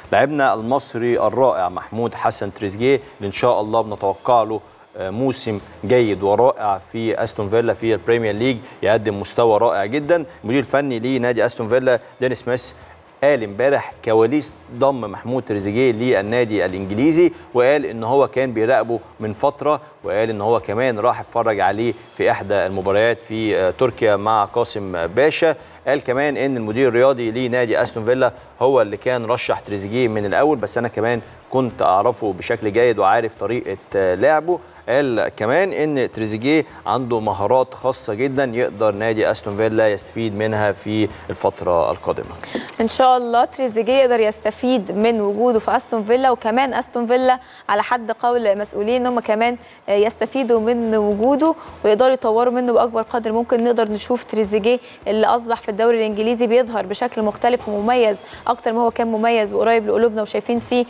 لاعبنا المصري الرائع محمود حسن تريزيجيه اللي ان شاء الله بنتوقع له موسم جيد ورائع في استون فيلا في البريمير ليج يقدم مستوى رائع جدا المدير الفني لنادي استون فيلا دين سميث قال امبارح كواليس ضم محمود تريزيجيه للنادي الانجليزي وقال ان هو كان بيراقبه من فتره وقال ان هو كمان راح اتفرج عليه في احدى المباريات في تركيا مع قاسم باشا قال كمان ان المدير الرياضي لنادي استون فيلا هو اللي كان رشح تريزيجيه من الاول بس انا كمان كنت اعرفه بشكل جيد وعارف طريقه لعبه قال كمان ان تريزيجيه عنده مهارات خاصه جدا يقدر نادي استون فيلا يستفيد منها في الفتره القادمه ان شاء الله تريزيجيه يقدر يستفيد من وجوده في استون فيلا وكمان استون فيلا على حد قول مسؤولين ان هم كمان يستفيدوا من وجوده ويقدروا يطوروا منه باكبر قدر ممكن نقدر نشوف تريزيجيه اللي اصبح في الدوري الانجليزي بيظهر بشكل مختلف ومميز اكتر ما هو كان مميز وقريب لقلوبنا وشايفين فيه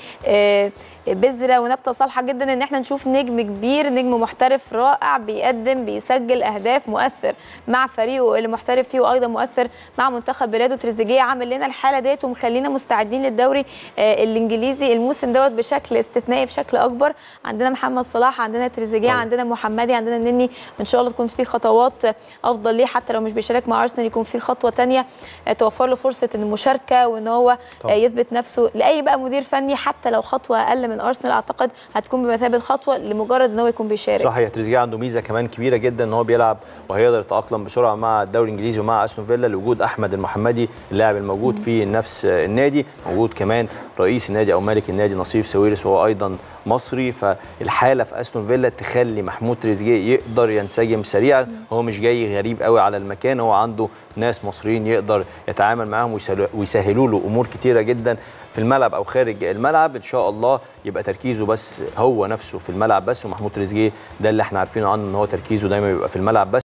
بذره ونبته صالحه جدا ان احنا نشوف نجم كبير نجم محترف رائع بيقدم بيسجل اهداف مؤثر مع فريقه اللي محترف فيه وايضا مؤثر مع منتخب بلاده تريزيجيه عامل لنا الحاله ديت ومخلينا مستعدين للدوري الانجليزي الموسم دوت بشكل استثنائي بشكل اكبر عندنا محمد صلاح عندنا تريزيجيه عندنا محمدي عندنا النني ان شاء الله تكون في خطوات افضل ليه حتى لو مش بيشارك مع ارسنال يكون في خطوه ثانيه توفر له فرصه المشاركه وان هو طبعا. يثبت نفسه لاي بقى مدير فني حتى لو خطوه اقل من ارسنال اعتقد هتكون بمثابه خطوه لمجرد ان هو يكون بيشارك صحيح تريزيجيه عنده ميزه كمان كبيره جدا ان هو بيلعب وهيقدر يتاقلم بسرعه مع الدوري الانجليزي ومع استون فيلا لوجود احمد المحمدي اللاعب الموجود في نفس النادي موجود كمان رئيس النادي او مالك النادي نصيف ساويرس وهو ايضا مصري فالحاله في استون فيلا تخلي محمود تريزيجيه يقدر ينسجم سريعا هو مش جاي غريب قوي على المكان هو عنده ناس مصريين يقدر يتعامل معاهم ويسهلوا له امور كتيره جدا في الملعب او خارج الملعب ان شاء الله يبقى تركيزه بس هو نفسه في الملعب بس ومحمود تريزيجيه ده اللي احنا عارفينه عنه ان هو تركيزه دايما بيبقى في الملعب بس